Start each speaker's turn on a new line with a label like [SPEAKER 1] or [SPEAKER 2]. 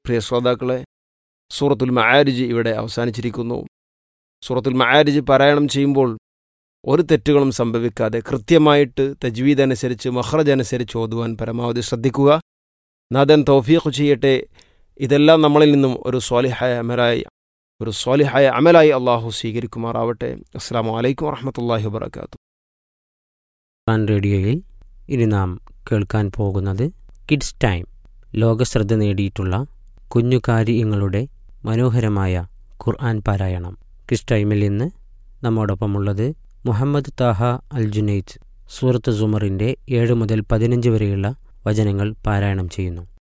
[SPEAKER 1] പ്രിയ ശ്രോതാക്കളെ സൂറത്തുൽ മആരിജ് ഇവിടെ അവസാനിച്ചിരിക്കുന്നു സൂറത്തുൽ മആരിജ് പാരായണം ചെയ്യുമ്പോൾ ഒരു തെറ്റുകളും സംഭവിക്കാതെ കൃത്യമായിട്ട് തജ്വീദ് അനുസരിച്ച് മഹ്റജ് അനുസരിച്ച് ഓതുവാൻ പരമാവധി ശ്രദ്ധിക്കുക നാഥൻ തൗഫീഖ് ചെയ്യട്ടെ ഇതെല്ലാം നമ്മളിൽ നിന്നും ഒരു സ്വാലിഹായ അമലായി ഒരു സ്വാലിഹായ അമലായി അള്ളാഹു സ്വീകരിക്കുമാറാവട്ടെ അസ്സാം വലൈക്കും വറഹമത്തല്ലാഹി വാബർക്കാത്തു
[SPEAKER 2] ഖുർആൻ റേഡിയോയിൽ ഇനി നാം കേൾക്കാൻ പോകുന്നത് കിഡ്സ് ടൈം ലോകശ്രദ്ധ നേടിയിട്ടുള്ള കുഞ്ഞു കാര്യങ്ങളുടെ മനോഹരമായ ഖുർആൻ പാരായണം കിഡ്സ് ടൈമിൽ ഇന്ന് നമ്മോടൊപ്പമുള്ളത് മുഹമ്മദ് താഹ അൽ ജുനൈദ് സൂറത്ത് സുമറിൻ്റെ ഏഴ് മുതൽ പതിനഞ്ച് വരെയുള്ള വചനങ്ങൾ പാരായണം ചെയ്യുന്നു